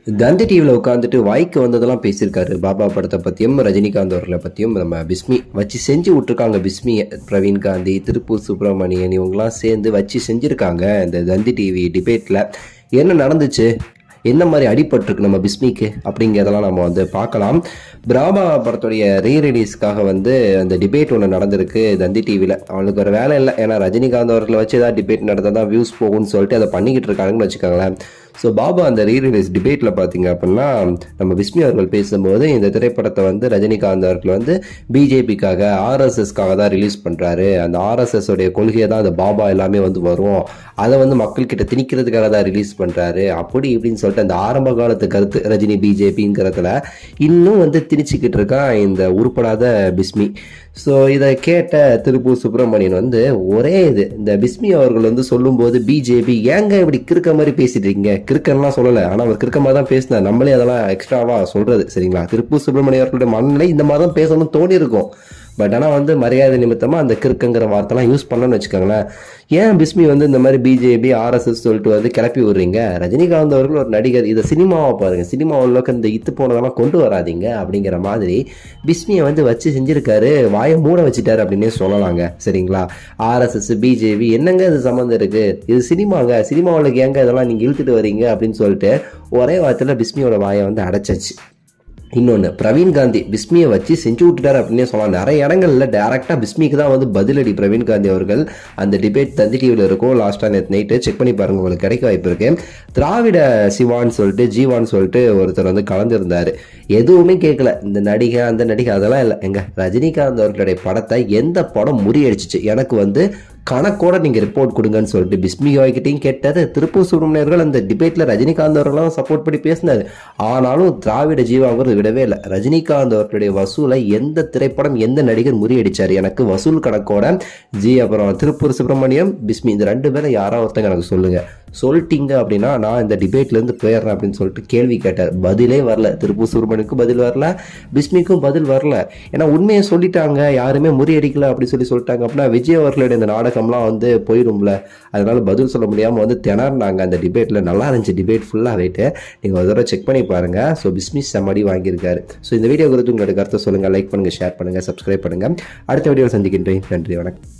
தந்தி டிவியில் உட்காந்துட்டு வாய்க்கு வந்ததெல்லாம் பேசியிருக்காரு பாபா படத்தை பற்றியும் ரஜினிகாந்த் அவர்களை பற்றியும் நம்ம பிஸ்மி வச்சு செஞ்சு விட்ருக்காங்க பிஸ்மியை பிரவீன் காந்தி திருப்பூர் சுப்பிரமணியன் இவங்கெல்லாம் சேர்ந்து வச்சு செஞ்சுருக்காங்க இந்த தந்தி டிவி டிபேட்டில் என்ன நடந்துச்சு என்ன மாதிரி அடிபட்டிருக்கு நம்ம பிஸ்மிக்கு அப்படிங்கிறதெல்லாம் நம்ம வந்து பார்க்கலாம் பிராமா படத்துடைய ரீ ரிலீஸ்க்காக வந்து அந்த டிபேட் ஒன்று நடந்திருக்கு தந்தி டிவியில் அவனுக்கு ஒரு வேலை இல்லை ஏன்னா ரஜினிகாந்த் அவர்களை வச்சு ஏதாவது டிபேட் நடந்தால் தான் வியூஸ் போகும்னு சொல்லிட்டு அதை பண்ணிக்கிட்டு இருக்காங்கன்னு வச்சுக்கோங்களேன் ஸோ பாபா அந்த ரீ ரிலீஸ் டிபேட்டில் பார்த்தீங்க அப்படின்னா நம்ம விஸ்மி அவர்கள் பேசும்போது இந்த திரைப்படத்தை வந்து ரஜினிகாந்த் அவர்கள் வந்து பிஜேபிக்காக ஆர்எஸ்எஸ்க்காக தான் ரிலீஸ் பண்ணுறாரு அந்த ஆர்எஸ்எஸ் உடைய கொள்கையை தான் அந்த பாபா எல்லாமே வந்து வரும் அதை வந்து மக்கள்கிட்ட திணிக்கிறதுக்காக தான் ரிலீஸ் பண்ணுறாரு அப்படி இப்படின்னு சொல்லிட்டு அந்த ஆரம்ப காலத்து கருத்து ரஜினி பிஜேபிங்கிறதுல இன்னும் வந்து திணிச்சிக்கிட்டு இருக்கான் இந்த உருப்படாத பிஸ்மி ஸோ இதை கேட்ட திருப்பூர் சுப்பிரமணியன் வந்து ஒரே இது இந்த பிஸ்மி அவர்கள் வந்து சொல்லும்போது பிஜேபி ஏங்க இப்படி கிறுக்க மாதிரி பேசிட்டு இருக்கீங்க கிறுக்கன்லாம் சொல்லலை ஆனால் அவர் கிறுக்க மாதிரி தான் பேசினார் நம்மளே அதெல்லாம் எக்ஸ்ட்ராவாக சொல்றது சரிங்களா திருப்பூர் சுப்பிரமணியம் அவர்களுடைய மனநிலை இந்த மாதிரி தான் பேசணும்னு தோணி இருக்கும் பட் ஆனால் வந்து மரியாதை நிமித்தமாக அந்த கிறுக்குங்கிற வார்த்தைலாம் யூஸ் பண்ணணும்னு வச்சுக்கோங்களேன் ஏன் பிஸ்மி வந்து இந்த மாதிரி பிஜேபி ஆர்எஸ்எஸ் சொல்லிட்டு வந்து கிளப்பி விடுறீங்க ரஜினிகாந்த் அவர்கள் ஒரு நடிகர் இதை சினிமாவை பாருங்க சினிமா உள்ளக்கு இந்த இத்து போனதெல்லாம் கொண்டு வராதீங்க அப்படிங்கிற மாதிரி பிஸ்மியை வந்து வச்சு செஞ்சிருக்காரு வாயை மூட வச்சுட்டாரு அப்படின்னே சொல்லலாங்க சரிங்களா ஆர்எஸ்எஸ் பிஜேபி என்னங்க இது சம்மந்தம் இருக்கு இது சினிமாங்க சினிமாவுக்கு ஏங்க இதெல்லாம் நீங்கள் இழுத்துட்டு வரீங்க அப்படின்னு சொல்லிட்டு ஒரே வாரத்தில் பிஸ்மியோட வாயை வந்து அடைச்சாச்சு இன்னொன்று பிரவீன் காந்தி பிஸ்மியை வச்சு செஞ்சு விட்டுட்டார் அப்படின்னே சொல்லலாம் நிறைய இடங்கள்ல டேரெக்டாக பிஸ்மிக்கு தான் வந்து பதிலடி பிரவீன் காந்தி அவர்கள் அந்த டிபேட் தந்தி டிவியில் இருக்கும் லாஸ்ட்டாக நேற்று நைட்டு செக் பண்ணி பாருங்க உங்களுக்கு கிடைக்க வாய்ப்பு இருக்கு திராவிட சிவான்னு சொல்லிட்டு ஜீவான்னு சொல்லிட்டு ஒருத்தர் வந்து கலந்துருந்தார் எதுவுமே கேட்கல இந்த நடிகை அந்த நடிகை அதெல்லாம் இல்லை எங்க ரஜினிகாந்த் அவர்களுடைய படத்தை எந்த படம் முறியடிச்சிச்சு எனக்கு வந்து கணக்கோட நீங்கள் ரிப்போர்ட் கொடுங்கன்னு சொல்லிட்டு பிஸ்மி வாய்கிட்டையும் கேட்டாரு திருப்பூர் சுப்பிரமணியர்கள் அந்த டிபேட்டில் ரஜினிகாந்த் அவர்களும் சப்போர்ட் பண்ணி பேசினார் ஆனாலும் திராவிட ஜீவாங்கிறது விடவே இல்லை ரஜினிகாந்த் அவர்களுடைய வசூலை எந்த திரைப்படம் எந்த நடிகர் முறியடிச்சார் எனக்கு வசூல் கணக்கோட ஜி அப்புறம் திருப்பூர் சுப்பிரமணியம் பிஸ்மி இந்த ரெண்டு பேரும் யாரோ ஒருத்தங்க எனக்கு சொல்லுங்க சொல்லிட்டீங்க அப்படின்னா நான் இந்த டிபேட்லேருந்து போயிடுறேன் அப்படின்னு சொல்லிட்டு கேள்வி கேட்டார் பதிலே வரல திருப்பூர் சுப்பிரமணியனுக்கும் பதில் வரல பிஸ்மிக்கும் பதில் வரல ஏன்னா உண்மையை சொல்லிட்டாங்க யாருமே முறியடிக்கல அப்படி சொல்லி சொல்லிட்டாங்க அப்படின்னா விஜய் அவர்களுடைய இந்த நாடகம்லாம் வந்து போயிடும்ல அதனால பதில் சொல்ல முடியாமல் வந்து திணறினாங்க அந்த டிபேட்டில் நல்லா இருந்துச்சு டிபேட் ஃபுல்லாக போயிட்டு நீங்கள் ஒரு தடவை செக் பண்ணி பாருங்க ஸோ பிஸ்மிஸ் செம்மடி வாங்கியிருக்காரு ஸோ இந்த வீடியோ குறித்து உங்களோட கருத்தை சொல்லுங்கள் லைக் பண்ணுங்கள் ஷேர் பண்ணுங்கள் சப்ஸ்கிரைப் பண்ணுங்கள் அடுத்த வீடியோவில் சந்திக்கின்றேன் நன்றி வணக்கம்